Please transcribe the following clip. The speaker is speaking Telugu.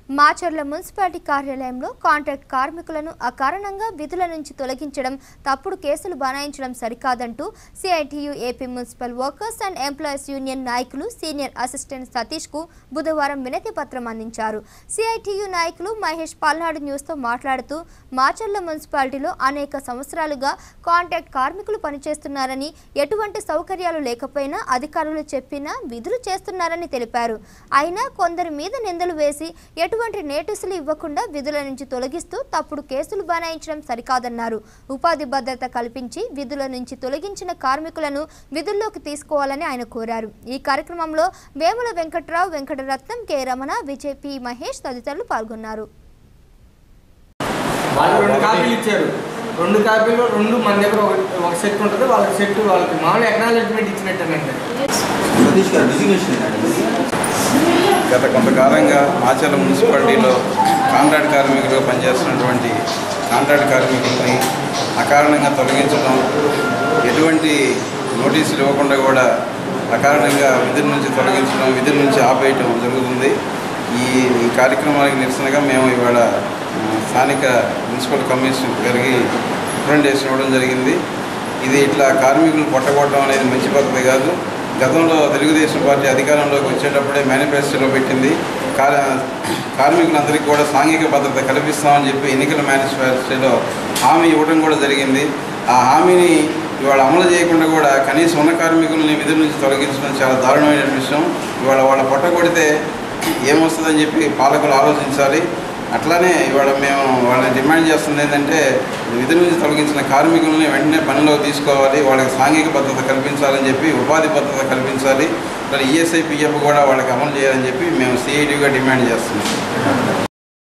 మాచర్ల మున్సిపాలిటీ కార్యాలయంలో కాంట్రాక్ట్ కార్మికులను అకారణంగా విధుల నుంచి తొలగించడం తప్పుడు కేసులు బనాయించడం సరికాదంటూ CITU AP municipal workers and employees union నాయకులు సీనియర్ అసిస్టెంట్ సతీష్ కు బుధవారం వినతి పత్రం అందించారు సిఐటియు నాయకులు మహేష్ పల్నాడు న్యూస్ తో మాట్లాడుతూ మాచర్ల మున్సిపాలిటీలో అనేక సంవత్సరాలుగా కాంట్రాక్ట్ కార్మికులు పనిచేస్తున్నారని ఎటువంటి సౌకర్యాలు లేకపోయినా అధికారులు చెప్పినా విధులు చేస్తున్నారని తెలిపారు అయినా కొందరి మీద నిందలు వేసి ఎటువంటి నోటీసులు ఇవ్వకుండా విధుల నుంచి తొలగిస్తూ తప్పుడు కేసులు బనాయించడం సరికాదన్నారు ఉపాధి భద్రత కల్పించి విధుల నుంచి తొలగించిన కార్మికులను విధుల్లోకి తీసుకోవాలని ఆయన కోరారు ఈ కార్యక్రమంలో వేముల వెంకట్రావు వెంకటరత్నం కె రమణ విజయ్ పి మహేష్ తదితరులు పాల్గొన్నారు వాళ్ళు రెండు కాపీలు ఇచ్చారు రెండు కాపీలు రెండు మన దగ్గర ఒక ఒక సెట్ ఉంటుంది వాళ్ళకి సెట్ వాళ్ళకి మామూలు ఎక్నాలజ్మెంట్ ఇచ్చినట్టేనండి సతీష్ గారు డిజిగ్నేషన్ ఏంటండి గత కొంతకాలంగా మాచర్ల మున్సిపాలిటీలో కాంట్రాక్ట్ కార్మికులుగా పనిచేస్తున్నటువంటి కాంట్రాక్ట్ కార్మికులని అకారణంగా తొలగించడం ఎటువంటి నోటీసులు ఇవ్వకుండా కూడా అకారణంగా విధుల నుంచి తొలగించడం విధుల నుంచి ఆపేయటం జరుగుతుంది ఈ ఈ కార్యక్రమానికి నిరసనగా మేము ఇవాళ ఆ, స్థానిక మున్సిపల్ కమిషన్ గారికి రిప్రజెంటేషన్ ఇవ్వడం జరిగింది ఇది ఇట్లా కార్మికులు పొట్టగొట్టడం అనేది మంచి పద్ధతి కాదు గతంలో తెలుగుదేశం పార్టీ అధికారంలోకి వచ్చేటప్పుడే మేనిఫెస్టోలో పెట్టింది కార్ కార్మికులందరికీ కూడా సాంఘిక భద్రత కల్పిస్తామని చెప్పి ఎన్నికల మేనిఫెస్టోలో హామీ ఇవ్వడం కూడా జరిగింది ఆ హామీని ఇవాళ అమలు చేయకుండా కూడా కనీసం ఉన్న కార్మికులని విధుల నుంచి తొలగించడం చాలా దారుణమైన విషయం ఇవాళ వాళ్ళ పొట్ట కొడితే ఏమొస్తుందని చెప్పి పాలకులు ఆలోచించాలి అట్లానే ఇవాళ మేము వాళ్ళని డిమాండ్ చేస్తుంది ఏంటంటే విధుల నుంచి తొలగించిన కార్మికులని వెంటనే పనిలో తీసుకోవాలి వాళ్ళకి సాంఘిక భద్రత కల్పించాలని చెప్పి ఉపాధి భద్రత కల్పించాలి మరి ఈఎస్ఐ పిఎఫ్ కూడా వాళ్ళకి అమలు చేయాలని చెప్పి మేము సిఐటిగా డిమాండ్ చేస్తున్నాం